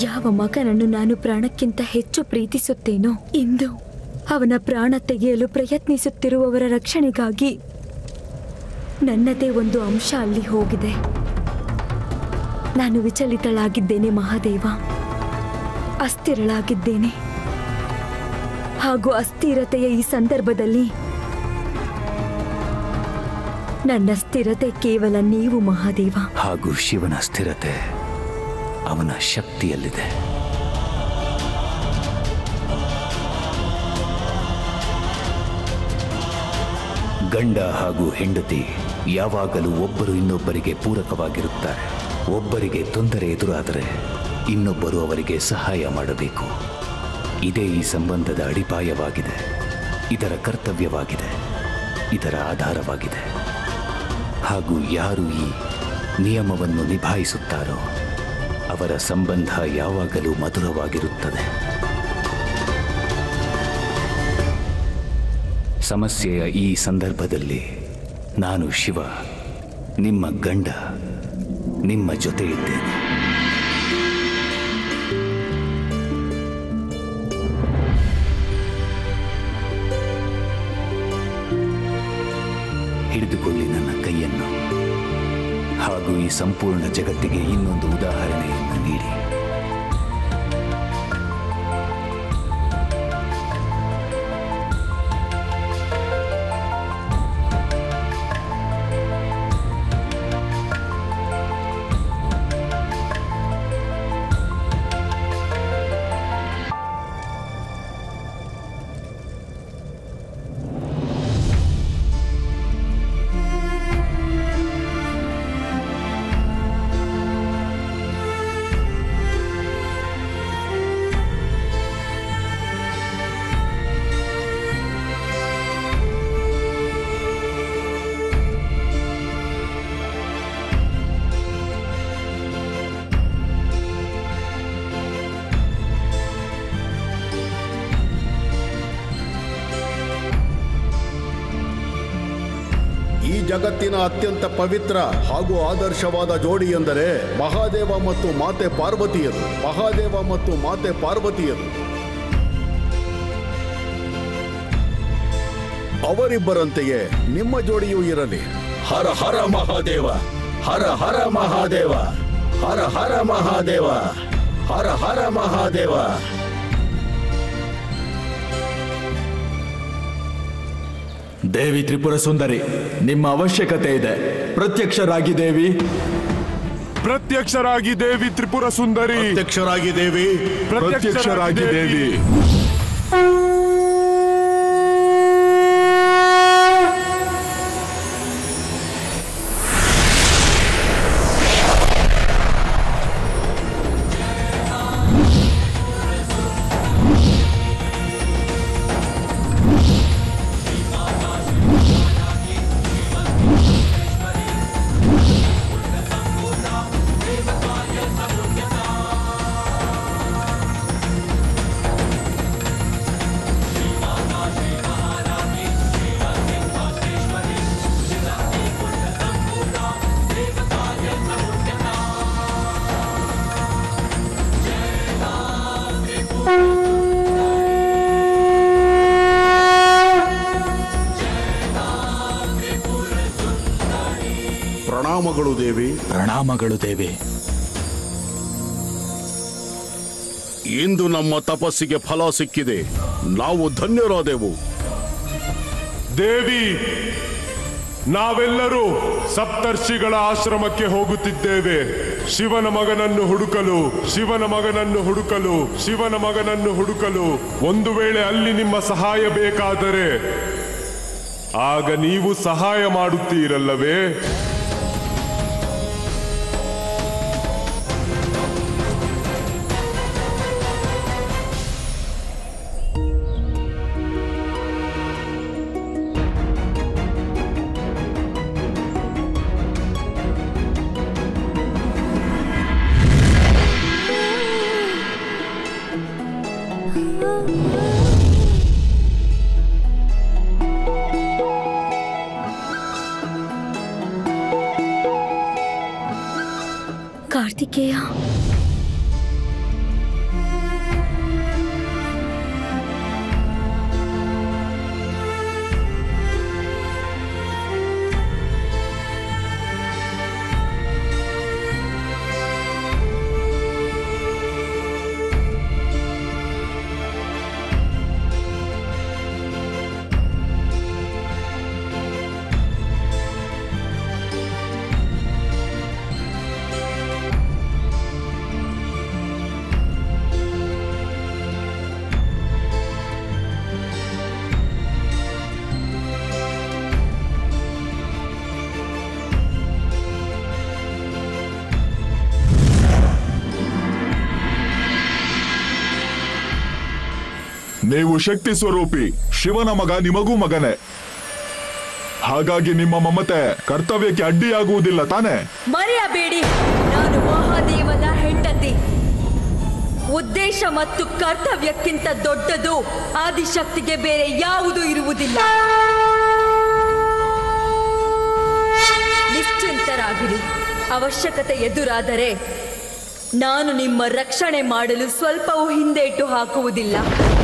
ಯಾವ ಮಗನನ್ನು ನಾನು ಪ್ರಾಣಕ್ಕಿಂತ ಹೆಚ್ಚು ಪ್ರೀತಿಸುತ್ತೇನೋ ಇಂದು ಅವನ ಪ್ರಾಣ ತೆಗೆಯಲು ಪ್ರಯತ್ನಿಸುತ್ತಿರುವವರ ರಕ್ಷಣೆಗಾಗಿ ನನ್ನದೇ ಒಂದು ಅಂಶ ಅಲ್ಲಿ ಹೋಗಿದೆ ನಾನು ವಿಚಲಿತಳಾಗಿದ್ದೇನೆ ಮಹಾದೇವ ಅಸ್ಥಿರಳಾಗಿದ್ದೇನೆ ಹಾಗೂ ಅಸ್ಥಿರತೆಯ ಈ ಸಂದರ್ಭದಲ್ಲಿ ನನ್ನ ಸ್ಥಿರತೆ ಕೇವಲ ನೀವು ಮಹಾದೇವ ಹಾಗೂ ಶಿವನ ಸ್ಥಿರತೆ ಅವನ ಶಕ್ತಿಯಲ್ಲಿದೆ ಗಂಡ ಹಾಗೂ ಹೆಂಡತಿ ಯಾವಾಗಲೂ ಒಬ್ಬರು ಇನ್ನೊಬ್ಬರಿಗೆ ಪೂರಕವಾಗಿರುತ್ತಾರೆ ಒಬ್ಬರಿಗೆ ತೊಂದರೆ ಎದುರಾದರೆ ಇನ್ನೊಬ್ಬರು ಅವರಿಗೆ ಸಹಾಯ ಮಾಡಬೇಕು ಇದೇ ಈ ಸಂಬಂಧದ ಅಡಿಪಾಯವಾಗಿದೆ ಇದರ ಕರ್ತವ್ಯವಾಗಿದೆ ಇದರ ಆಧಾರವಾಗಿದೆ ಹಾಗೂ ಯಾರು ಈ ನಿಯಮವನ್ನು ನಿಭಾಯಿಸುತ್ತಾರೋ ಅವರ ಸಂಬಂಧ ಯಾವಾಗಲೂ ಮಧುರವಾಗಿರುತ್ತದೆ ಸಮಸ್ಯೆಯ ಈ ಸಂದರ್ಭದಲ್ಲಿ ನಾನು ಶಿವ ನಿಮ್ಮ ಗಂಡ ನಿಮ್ಮ ಜೊತೆ ಇದ್ದೇನೆ ಹಿಡಿದುಕೊಳ್ಳಿ ನನ್ನ ಕೈಯನ್ನು ಹಾಗೂ ಈ ಸಂಪೂರ್ಣ ಜಗತ್ತಿಗೆ ಇನ್ನೊಂದು ಉದಾಹರಣೆಯನ್ನು ನೀಡಿ ಈ ಜಗತ್ತಿನ ಅತ್ಯಂತ ಪವಿತ್ರ ಹಾಗೂ ಆದರ್ಶವಾದ ಜೋಡಿ ಎಂದರೆ ಮಹಾದೇವ ಮತ್ತು ಮಾತೆ ಪಾರ್ವತಿಯರು ಮಹಾದೇವ ಮತ್ತು ಮಾತೆ ಪಾರ್ವತಿಯರು ಅವರಿಬ್ಬರಂತೆಯೇ ನಿಮ್ಮ ಜೋಡಿಯೂ ಇರಲಿ ಹರ ಹರ ಮಹಾದೇವ ಹರ ಹರ ಮಹಾದೇವ ಹರ ಹರ ಮಹಾದೇವ ಹರ ಹರ ಮಹಾದೇವ ದೇವಿ ತ್ರಿಪುರ ಸುಂದರಿ ನಿಮ್ಮ ಅವಶ್ಯಕತೆ ಇದೆ ಪ್ರತ್ಯಕ್ಷರಾಗಿ ದೇವಿ ಪ್ರತ್ಯಕ್ಷರಾಗಿ ದೇವಿ ತ್ರಿಪುರ ಸುಂದರಿ ಅಧ್ಯಕ್ಷರಾಗಿ ದೇವಿ ಪ್ರತ್ಯಕ್ಷರಾಗಿ ದೇವಿ ಪ್ರಣಾಮಗಳು ದೇವಿ ಪ್ರಣಾಮಗಳು ದೇವಿ ಇಂದು ನಮ್ಮ ತಪಸ್ಸಿಗೆ ಫಲ ಸಿಕ್ಕಿದೆ ನಾವು ಧನ್ಯರಾದೆವು ದೇವಿ ನಾವೆಲ್ಲರೂ ಸಪ್ತರ್ಷಿಗಳ ಆಶ್ರಮಕ್ಕೆ ಹೋಗುತ್ತಿದ್ದೇವೆ ಶಿವನ ಮಗನನ್ನು ಹುಡುಕಲು ಶಿವನ ಮಗನನ್ನು ಹುಡುಕಲು ಶಿವನ ಮಗನನ್ನು ಹುಡುಕಲು ಒಂದು ವೇಳೆ ಅಲ್ಲಿ ನಿಮ್ಮ ಸಹಾಯ ಬೇಕಾದರೆ ಆಗ ನೀವು ಸಹಾಯ ಮಾಡುತ್ತೀರಲ್ಲವೇ ಕಾರ್ತಿಕೇಯ ನೀವು ಶಕ್ತಿ ಸ್ವರೂಪಿ ಶಿವನ ಮಗ ನಿಮಗೂ ಮಗನೇ ಹಾಗಾಗಿ ನಿಮ್ಮ ಮಮತೆ ಕರ್ತವ್ಯಕ್ಕೆ ಅಡ್ಡಿಯಾಗುವುದಿಲ್ಲ ತಾನೇ ಮರೆಯಬೇಡಿ ನಾನು ಮಹಾದೇವನ ಹೆಂಡತಿ ಉದ್ದೇಶ ಮತ್ತು ಕರ್ತವ್ಯಕ್ಕಿಂತ ದೊಡ್ಡದು ಆದಿಶಕ್ತಿಗೆ ಬೇರೆ ಯಾವುದೂ ಇರುವುದಿಲ್ಲ ನಿಶ್ಚಿಂತರಾಗಿರಿ ಅವಶ್ಯಕತೆ ಎದುರಾದರೆ ನಾನು ನಿಮ್ಮ ರಕ್ಷಣೆ ಮಾಡಲು ಸ್ವಲ್ಪವೂ ಹಿಂದೇಟು ಹಾಕುವುದಿಲ್ಲ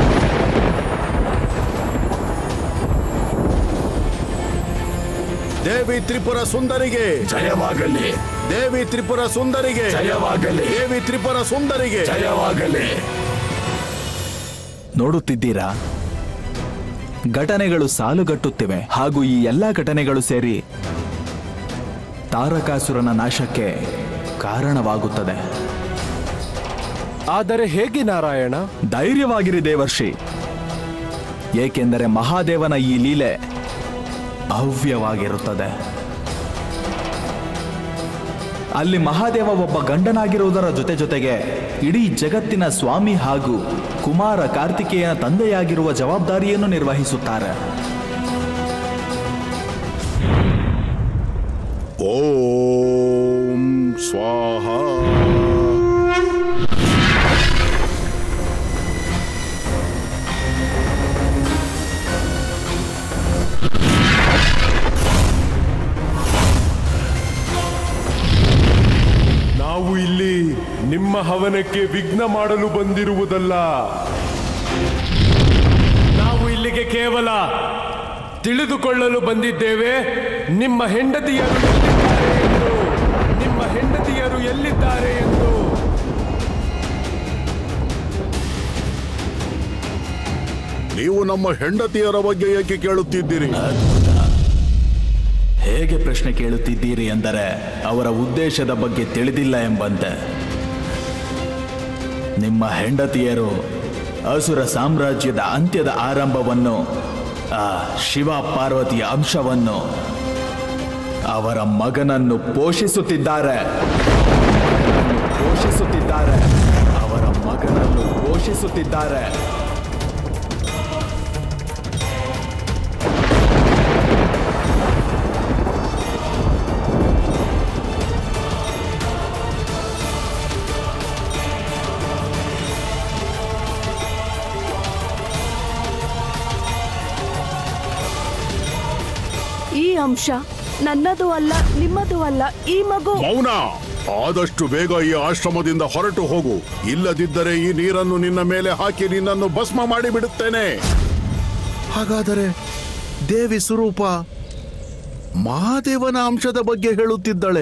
ದೇವಿ ತ್ರಿಪುರ ಸುಂದರಿಗೆ ಜಯವಾಗಲಿ ದೇವಿ ತ್ರಿಪುರ ಸುಂದರಿಗೆ ಜಯವಾಗಲಿ ದೇವಿ ತ್ರಿಪುರ ಸುಂದರಿಗೆ ಜಯವಾಗಲಿ ನೋಡುತ್ತಿದ್ದೀರಾ ಘಟನೆಗಳು ಸಾಲುಗಟ್ಟುತ್ತಿವೆ ಹಾಗೂ ಈ ಎಲ್ಲ ಘಟನೆಗಳು ಸೇರಿ ತಾರಕಾಸುರನ ನಾಶಕ್ಕೆ ಕಾರಣವಾಗುತ್ತದೆ ಆದರೆ ಹೇಗೆ ನಾರಾಯಣ ಧೈರ್ಯವಾಗಿರಿ ದೇವರ್ಷಿ ಏಕೆಂದರೆ ಮಹಾದೇವನ ಈ ಲೀಲೆ ಭವ್ಯವಾಗಿರುತ್ತದೆ ಅಲ್ಲಿ ಮಹಾದೇವ ಒಬ್ಬ ಗಂಡನಾಗಿರುವುದರ ಜೊತೆ ಜೊತೆಗೆ ಇಡೀ ಜಗತ್ತಿನ ಸ್ವಾಮಿ ಹಾಗೂ ಕುಮಾರ ಕಾರ್ತಿಕೇಯನ ತಂದೆಯಾಗಿರುವ ಜವಾಬ್ದಾರಿಯನ್ನು ನಿರ್ವಹಿಸುತ್ತಾರೆ ಓಂ ಸ್ವಾಹ ನಾವು ಇಲ್ಲಿ ನಿಮ್ಮ ಹವನಕ್ಕೆ ವಿಘ್ನ ಮಾಡಲು ಬಂದಿರುವುದಲ್ಲ ನಾವು ಇಲ್ಲಿಗೆ ಕೇವಲ ತಿಳಿದುಕೊಳ್ಳಲು ಬಂದಿದ್ದೇವೆ ನಿಮ್ಮ ಹೆಂಡತಿಯರು ಎಲ್ಲಿದ್ದಾರೆ ಎಂದು ನಿಮ್ಮ ಹೆಂಡತಿಯರು ಎಲ್ಲಿದ್ದಾರೆ ಎಂದು ನೀವು ನಮ್ಮ ಹೆಂಡತಿಯರ ಬಗ್ಗೆ ಏಕೆ ಕೇಳುತ್ತಿದ್ದೀರಿ ಹೇಗೆ ಪ್ರಶ್ನೆ ಕೇಳುತ್ತಿದ್ದೀರಿ ಎಂದರೆ ಅವರ ಉದ್ದೇಶದ ಬಗ್ಗೆ ತಿಳಿದಿಲ್ಲ ಎಂಬಂತೆ ನಿಮ್ಮ ಹೆಂಡತಿಯರು ಅಸುರ ಸಾಮ್ರಾಜ್ಯದ ಅಂತ್ಯದ ಆರಂಭವನ್ನು ಆ ಶಿವ ಪಾರ್ವತಿಯ ಅಂಶವನ್ನು ಅವರ ಮಗನನ್ನು ಪೋಷಿಸುತ್ತಿದ್ದಾರೆ ಪೋಷಿಸುತ್ತಿದ್ದಾರೆ ಅವರ ಮಗನನ್ನು ಪೋಷಿಸುತ್ತಿದ್ದಾರೆ ಈ ಅಂಶ ನನ್ನದು ಅಲ್ಲ ನಿಮ್ಮದು ಅಲ್ಲ ಈ ಮಗು ಮೌನ ಆದಷ್ಟು ಬೇಗ ಈ ಆಶ್ರಮದಿಂದ ಹೊರಟು ಹೋಗು ಇಲ್ಲದಿದ್ದರೆ ಈ ನೀರನ್ನು ನಿನ್ನ ಮೇಲೆ ಹಾಕಿ ನಿನ್ನನ್ನು ಭಸ್ಮ ಮಾಡಿ ಬಿಡುತ್ತೇನೆ ಹಾಗಾದರೆ ದೇವಿ ಸ್ವರೂಪ ಮಹಾದೇವನ ಅಂಶದ ಬಗ್ಗೆ ಹೇಳುತ್ತಿದ್ದಳೆ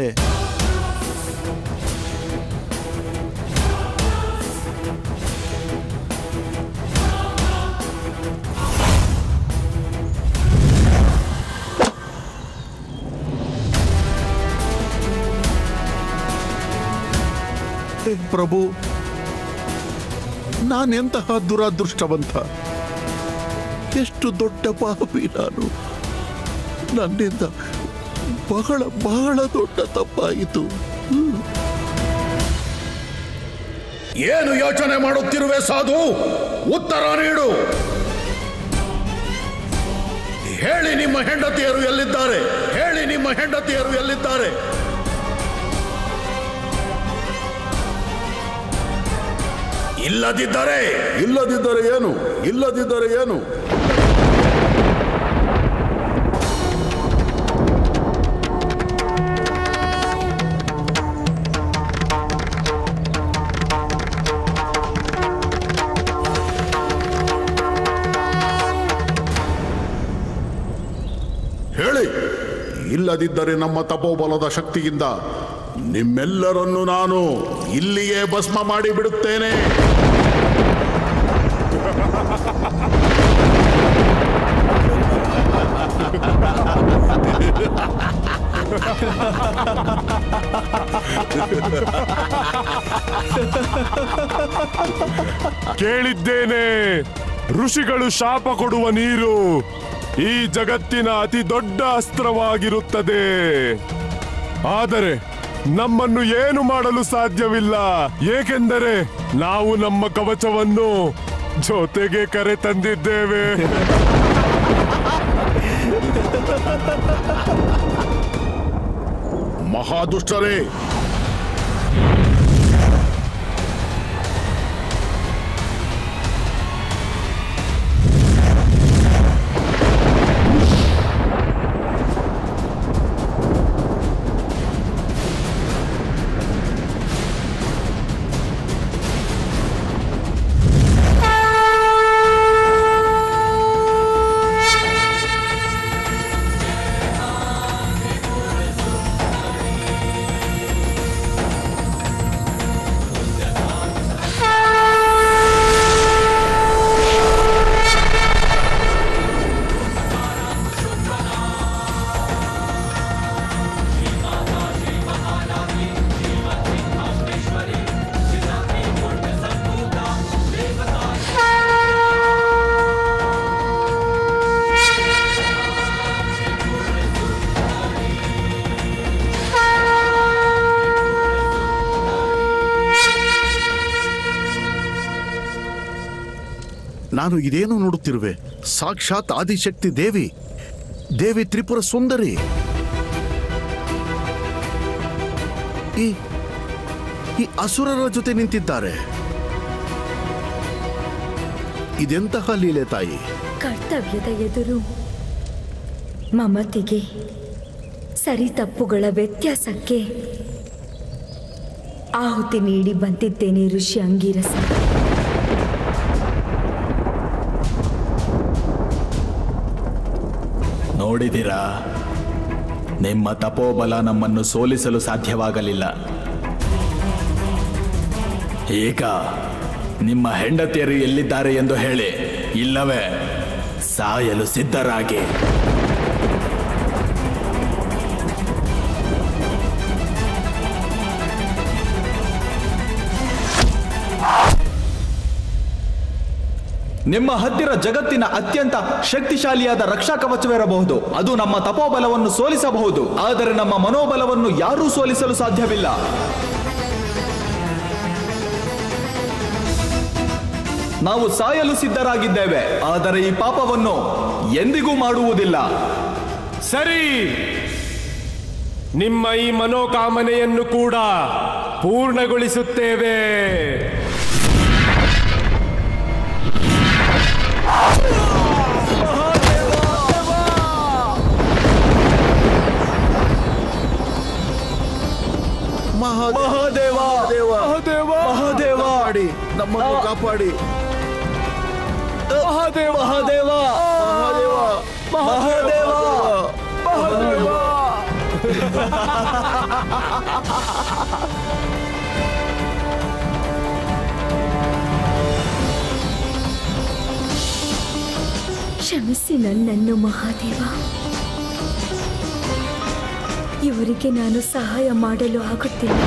ಹೇ ಪ್ರಭು ನಾನೆಂತಹ ದುರಾದೃಷ್ಟವಂತ ಎಷ್ಟು ದೊಡ್ಡ ಪಾಪಿ ನಾನು ನನ್ನಿಂದ ಬಹಳ ಬಹಳ ದೊಡ್ಡ ತಪ್ಪಾಯಿತು ಹ್ಮ್. ಏನು ಯೋಚನೆ ಮಾಡುತ್ತಿರುವೆ ಸಾಧು ಉತ್ತರ ನೀಡು ಹೇಳಿ ನಿಮ್ಮ ಹೆಂಡತಿಯರು ಎಲ್ಲಿದ್ದಾರೆ ಹೇಳಿ ನಿಮ್ಮ ಹೆಂಡತಿಯರು ಎಲ್ಲಿದ್ದಾರೆ ಇಲ್ಲದಿದ್ದರೆ ಇಲ್ಲದಿದ್ದರೆ ಏನು ಇಲ್ಲದಿದ್ದರೆ ಏನು ಹೇಳಿ ಇಲ್ಲದಿದ್ದರೆ ನಮ್ಮ ತಪೋಬಲದ ಶಕ್ತಿಯಿಂದ ನಿಮ್ಮೆಲ್ಲರನ್ನು ನಾನು ಇಲ್ಲಿಯೇ ಭಸ್ಮ ಮಾಡಿ ಬಿಡುತ್ತೇನೆ ಕೇಳಿದ್ದೇನೆ ಋಷಿಗಳು ಶಾಪ ಕೊಡುವ ನೀರು ಈ ಜಗತ್ತಿನ ಅತಿ ದೊಡ್ಡ ಅಸ್ತ್ರವಾಗಿರುತ್ತದೆ ಆದರೆ ನಮ್ಮನ್ನು ಏನು ಮಾಡಲು ಸಾಧ್ಯವಿಲ್ಲ ಏಕೆಂದರೆ ನಾವು ನಮ್ಮ ಕವಚವನ್ನು ಜೊತೆಗೆ ಕರೆ ತಂದಿದ್ದೇವೆ ಮಹಾದುಷ್ಟರೇ ನಾನು ಇದೇನು ನೋಡುತ್ತಿರುವೆ ಸಾಕ್ಷಾತ್ ಆದಿಶಕ್ತಿ ದೇವಿ ದೇವಿ ತ್ರಿಪುರ ಸುಂದರಿ ಈ ಈ ಅಸುರರ ಜೊತೆ ನಿಂತಿದ್ದಾರೆ ಇದೆಂತಹ ಲೀಲೆ ತಾಯಿ ಕರ್ತವ್ಯದ ಎದುರು ಮಮತೆಗೆ ಸರಿ ತಪ್ಪುಗಳ ವ್ಯತ್ಯಾಸಕ್ಕೆ ಆಹುತಿ ನೀಡಿ ಬಂದಿದ್ದೇನೆ ಋಷಿ ಅಂಗೀರಸ ನೋಡಿದಿರಾ ನಿಮ್ಮ ತಪೋಬಲ ನಮ್ಮನ್ನು ಸೋಲಿಸಲು ಸಾಧ್ಯವಾಗಲಿಲ್ಲ ಈಗ ನಿಮ್ಮ ಹೆಂಡತಿಯರು ಎಲ್ಲಿದ್ದಾರೆ ಎಂದು ಹೇಳಿ ಇಲ್ಲವೇ ಸಾಯಲು ಸಿದ್ಧರಾಗಿ ನಿಮ್ಮ ಹತ್ತಿರ ಜಗತ್ತಿನ ಅತ್ಯಂತ ಶಕ್ತಿಶಾಲಿಯಾದ ರಕ್ಷಾ ಕವಚವಿರಬಹುದು ಅದು ನಮ್ಮ ತಪೋಬಲವನ್ನು ಸೋಲಿಸಬಹುದು ಆದರೆ ನಮ್ಮ ಮನೋಬಲವನ್ನು ಯಾರೂ ಸೋಲಿಸಲು ಸಾಧ್ಯವಿಲ್ಲ ನಾವು ಸಾಯಲು ಸಿದ್ಧರಾಗಿದ್ದೇವೆ ಆದರೆ ಈ ಪಾಪವನ್ನು ಎಂದಿಗೂ ಮಾಡುವುದಿಲ್ಲ ಸರಿ ನಿಮ್ಮ ಈ ಮನೋಕಾಮನೆಯನ್ನು ಕೂಡ ಪೂರ್ಣಗೊಳಿಸುತ್ತೇವೆ ಮಹಾದೇವ ಮಹಾದೇವ ಮಹಾದೇವ ಕಾಪಾಡಿ ನಮ್ಮನ್ನು ಕಾಪಾಡಿ ಮಹಾದೇವ ಮಹಾದೇವ ಮಹಾದೇವ ಮಹಾದೇವ ಕ್ಷಮಿಸಿ ನನ್ನನ್ನು ಮಹಾದೇವ ಇವರಿಗೆ ನಾನು ಸಹಾಯ ಮಾಡಲು ಆಗುತ್ತಿಲ್ಲ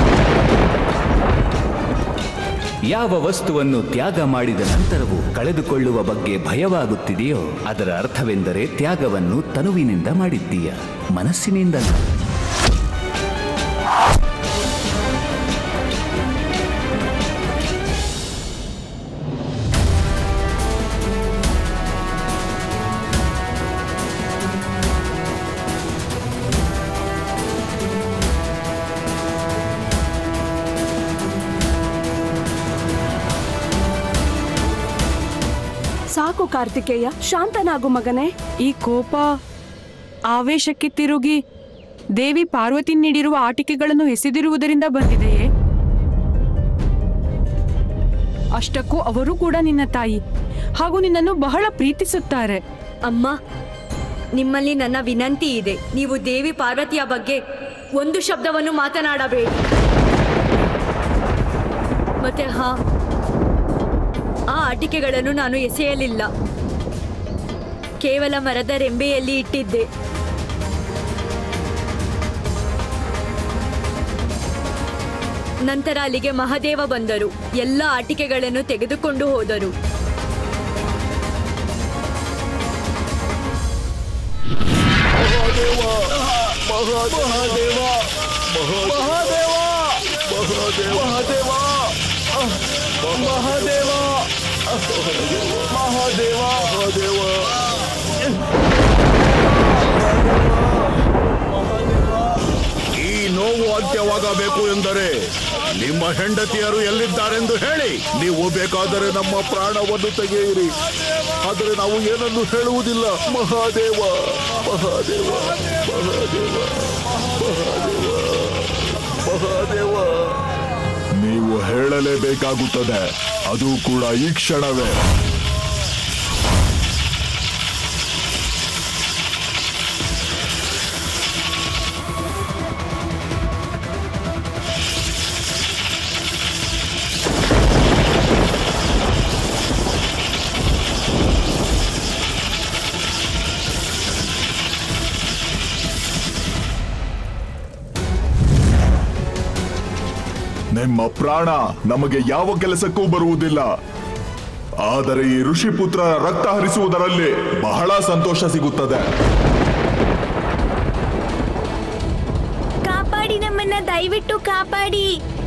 ಯಾವ ವಸ್ತುವನ್ನು ತ್ಯಾಗ ಮಾಡಿದ ನಂತರವೂ ಕಳೆದುಕೊಳ್ಳುವ ಬಗ್ಗೆ ಭಯವಾಗುತ್ತಿದೆಯೋ ಅದರ ಅರ್ಥವೆಂದರೆ ತ್ಯಾಗವನ್ನು ತನುವಿನಿಂದ ಮಾಡಿದ್ದೀಯ ಮನಸ್ಸಿನಿಂದಲ್ಲ ಸಾಕು ಕಾರ್ತಿಕೇಯ ಶಾಂತನಾಗು ಮಗನೇ ಈ ಕೋಪ ಆವೇಶಕ್ಕೆ ತಿರುಗಿ ದೇವಿ ಪಾರ್ವತಿ ನೀಡಿರುವ ಆಟಿಕೆಗಳನ್ನು ಎಸೆದಿರುವುದರಿಂದ ಬಂದಿದೆಯೇ ಅಷ್ಟಕ್ಕೂ ಅವರು ಕೂಡ ನಿನ್ನ ತಾಯಿ ಹಾಗೂ ನಿನ್ನನ್ನು ಬಹಳ ಪ್ರೀತಿಸುತ್ತಾರೆ ಅಮ್ಮ ನಿಮ್ಮಲ್ಲಿ ನನ್ನ ವಿನಂತಿ ಇದೆ ನೀವು ದೇವಿ ಪಾರ್ವತಿಯ ಬಗ್ಗೆ ಒಂದು ಶಬ್ದವನ್ನು ಮಾತನಾಡಬೇಡಿ ಮತ್ತೆ ಹಾ ಆ ಆಟಿಕೆಗಳನ್ನು ನಾನು ಎಸೆಯಲಿಲ್ಲ ಕೇವಲ ಮರದ ರೆಂಬೆಯಲ್ಲಿ ಇಟ್ಟಿದ್ದೆ ನಂತರ ಅಲ್ಲಿಗೆ ಮಹಾದೇವ ಬಂದರು ಎಲ್ಲ ಆಟಿಕೆಗಳನ್ನು ತೆಗೆದುಕೊಂಡು ಹೋದರು ಮಹಾದೇವ ಮಹಾದೇವ ಮಹಾದೇವ ಮಹಾದೇವ ಈ ನೋವು ಅಂತ್ಯವಾಗಬೇಕು ಎಂದರೆ ನಿಮ್ಮ ಹೆಂಡತಿಯರು ಎಲ್ಲಿದ್ದಾರೆಂದು ಹೇಳಿ ನೀವು ಬೇಕಾದರೆ ನಮ್ಮ ಪ್ರಾಣವನ್ನು ತೆಗೆಯಿರಿ ಆದರೆ ನಾವು ಏನನ್ನು ಹೇಳುವುದಿಲ್ಲ ಮಹಾದೇವ ಮಹಾದೇವ ಮಹಾದೇವ ಮಹಾದೇವ ಮಹಾದೇವ ನೀವು ಹೇಳಲೇಬೇಕಾಗುತ್ತದೆ ಅದು ಕೂಡ ಈ ಕ್ಷಣವೇ ನಿಮ್ಮ ಪ್ರಾಣ ನಮಗೆ ಯಾವ ಕೆಲಸಕ್ಕೂ ಬರುವುದಿಲ್ಲ ಆದರೆ ಈ ಋಷಿಪುತ್ರರ ರಕ್ತ ಹರಿಸುವುದರಲ್ಲಿ ಬಹಳ ಸಂತೋಷ ಸಿಗುತ್ತದೆ ಕಾಪಾಡಿ ನಮ್ಮನ್ನ ದಯವಿಟ್ಟು ಕಾಪಾಡಿ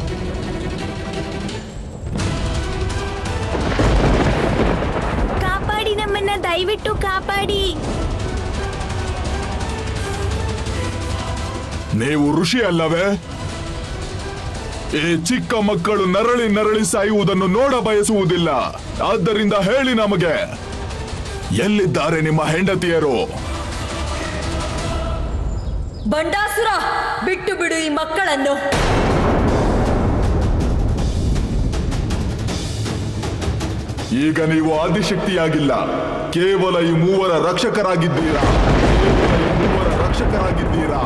ಕಾಪಾಡಿ ನಮ್ಮನ್ನ ದಯವಿಟ್ಟು ಕಾಪಾಡಿ ನೀವು ಋಷಿ ಅಲ್ಲವೇ ಈ ಚಿಕ್ಕ ಮಕ್ಕಳು ನರಳಿ ನರಳಿ ಸಾಯುವುದನ್ನು ನೋಡ ಬಯಸುವುದಿಲ್ಲ ಆದ್ದರಿಂದ ಹೇಳಿ ನಮಗೆ ಎಲ್ಲಿದ್ದಾರೆ ನಿಮ್ಮ ಹೆಂಡತಿಯರು ಬಂಡಾಸುರ ಬಿಟ್ಟು ಬಿಡು ಈ ಮಕ್ಕಳನ್ನು ಈಗ ನೀವು ಆದಿಶಕ್ತಿಯಾಗಿಲ್ಲ ಕೇವಲ ಈ ಮೂವರ ರಕ್ಷಕರಾಗಿದ್ದೀರಾ ಕೇವಲ ಈ ಮೂವರ ರಕ್ಷಕರಾಗಿದ್ದೀರಾ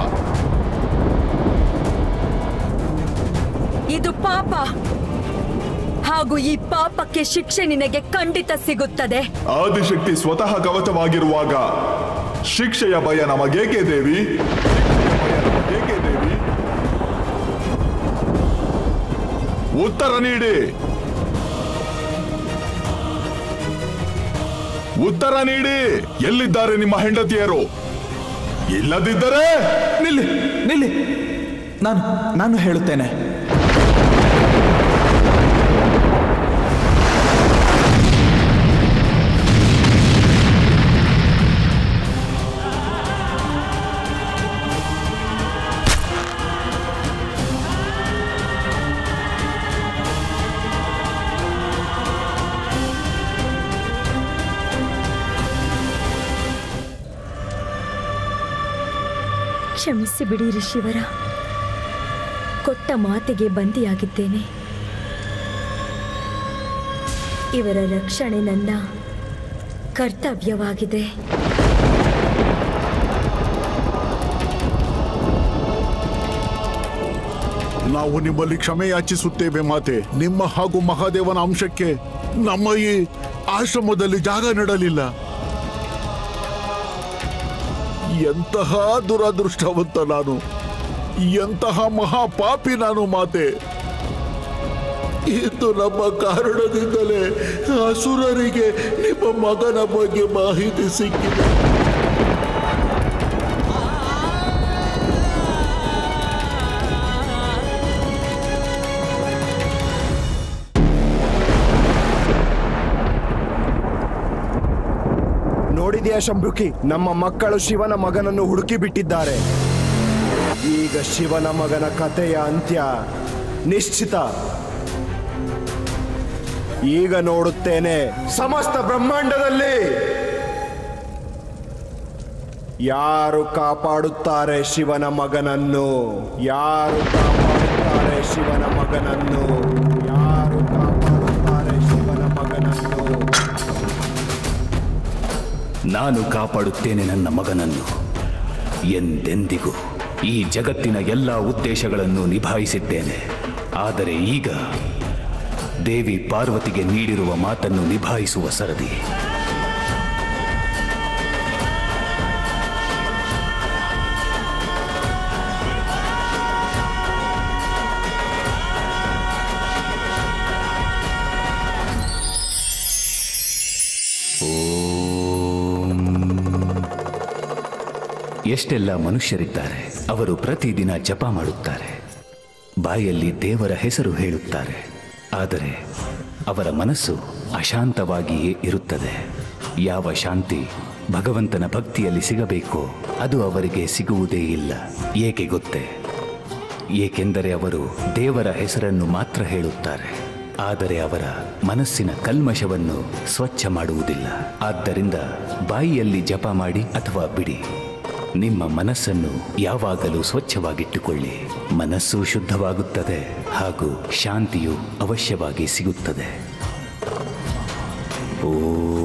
ಇದು ಪಾಪ ಹಾಗೂ ಈ ಪಾಪಕ್ಕೆ ಶಿಕ್ಷೆ ನಿನಗೆ ಖಂಡಿತ ಸಿಗುತ್ತದೆ ಆದಿಶಕ್ತಿ ಸ್ವತಃ ಕವಚವಾಗಿರುವಾಗ ಶಿಕ್ಷೆಯ ಭಯ ನಮಗೇಕೆ ದೇವಿ ಶಿಕ್ಷೆಯ ಭಯ ನಮಗೇಕೆ ದೇವಿ ಉತ್ತರ ನೀಡಿ ಉತ್ತರ ನೀಡಿ ಎಲ್ಲಿದ್ದಾರೆ ನಿಮ್ಮ ಹೆಂಡತಿಯರು ಇಲ್ಲದಿದ್ದರೆ ನಿಲ್ಲಿ ನಿಲ್ಲಿ ನಾನು ನಾನು ಹೇಳುತ್ತೇನೆ ಕ್ಷಮಿಸಿ ಬಿಡಿ ಋಷಿವರ ಕೊಟ್ಟ ಮಾತಿಗೆ ಬಂದಿಯಾಗಿದ್ದೇನೆ ಇವರ ರಕ್ಷಣೆ ನನ್ನ ಕರ್ತವ್ಯವಾಗಿದೆ ನಾವು ನಿಮ್ಮಲ್ಲಿ ಕ್ಷಮೆ ಯಾಚಿಸುತ್ತೇವೆ ಮಾತೆ ನಿಮ್ಮ ಹಾಗೂ ಮಹಾದೇವನ ಅಂಶಕ್ಕೆ ನಮ್ಮ ಈ ಆಶ್ರಮದಲ್ಲಿ ಜಾಗ ನೀಡಲಿಲ್ಲ ಎಂತಹ ದುರದೃಷ್ಟವಂತ ನಾನು ಎಂತಹ ಮಹಾಪಾಪಿ ನಾನು ಮಾತೆ ಇದು ನಮ್ಮ ಕಾರಣದಿಂದಲೇ ಅಸುರರಿಗೆ ನಿಮ್ಮ ಮಗನ ಬಗ್ಗೆ ಮಾಹಿತಿ ಸಿಕ್ಕಿದೆ ನೋಡಿದೆಯಾ ಶಂಭುಕಿ ನಮ್ಮ ಮಕ್ಕಳು ಶಿವನ ಮಗನನ್ನು ಹುಡುಕಿ ಬಿಟ್ಟಿದ್ದಾರೆ ಈಗ ಶಿವನ ಮಗನ ಕಥೆಯ ಅಂತ್ಯ ನಿಶ್ಚಿತ ಈಗ ನೋಡುತ್ತೇನೆ ಸಮಸ್ತ ಬ್ರಹ್ಮಾಂಡದಲ್ಲಿ ಯಾರು ಕಾಪಾಡುತ್ತಾರೆ ಶಿವನ ಮಗನನ್ನು ಯಾರು ಕಾಪಾಡುತ್ತಾರೆ ಶಿವನ ಮಗನನ್ನು ಯಾರು ಕಾಪಾಡುತ್ತಾರೆ ಶಿವನ ಮಗನನ್ನು ನಾನು ಕಾಪಾಡುತ್ತೇನೆ ನನ್ನ ಮಗನನ್ನು ಎಂದೆಂದಿಗೂ ಈ ಜಗತ್ತಿನ ಎಲ್ಲ ಉದ್ದೇಶಗಳನ್ನು ನಿಭಾಯಿಸಿದ್ದೇನೆ ಆದರೆ ಈಗ ದೇವಿ ಪಾರ್ವತಿಗೆ ನೀಡಿರುವ ಮಾತನ್ನು ನಿಭಾಯಿಸುವ ಸರದಿ ಎಷ್ಟೆಲ್ಲ ಮನುಷ್ಯರಿದ್ದಾರೆ ಅವರು ಪ್ರತಿದಿನ ಜಪ ಮಾಡುತ್ತಾರೆ ಬಾಯಲ್ಲಿ ದೇವರ ಹೆಸರು ಹೇಳುತ್ತಾರೆ ಆದರೆ ಅವರ ಮನಸ್ಸು ಅಶಾಂತವಾಗಿಯೇ ಇರುತ್ತದೆ ಯಾವ ಶಾಂತಿ ಭಗವಂತನ ಭಕ್ತಿಯಲ್ಲಿ ಸಿಗಬೇಕೋ ಅದು ಅವರಿಗೆ ಸಿಗುವುದೇ ಇಲ್ಲ ಏಕೆ ಗೊತ್ತೇ ಏಕೆಂದರೆ ಅವರು ದೇವರ ಹೆಸರನ್ನು ಮಾತ್ರ ಹೇಳುತ್ತಾರೆ ಆದರೆ ಅವರ ಮನಸ್ಸಿನ ಕಲ್ಮಶವನ್ನು ಸ್ವಚ್ಛ ಮಾಡುವುದಿಲ್ಲ ಆದ್ದರಿಂದ ಬಾಯಿಯಲ್ಲಿ ಜಪ ಮಾಡಿ ಅಥವಾ ಬಿಡಿ ನಿಮ್ಮ ಮನಸ್ಸನ್ನು ಯಾವಾಗಲೂ ಸ್ವಚ್ಛವಾಗಿಟ್ಟುಕೊಳ್ಳಿ ಮನಸ್ಸು ಶುದ್ಧವಾಗುತ್ತದೆ ಹಾಗೂ ಶಾಂತಿಯು ಅವಶ್ಯವಾಗಿ ಸಿಗುತ್ತದೆ ಓ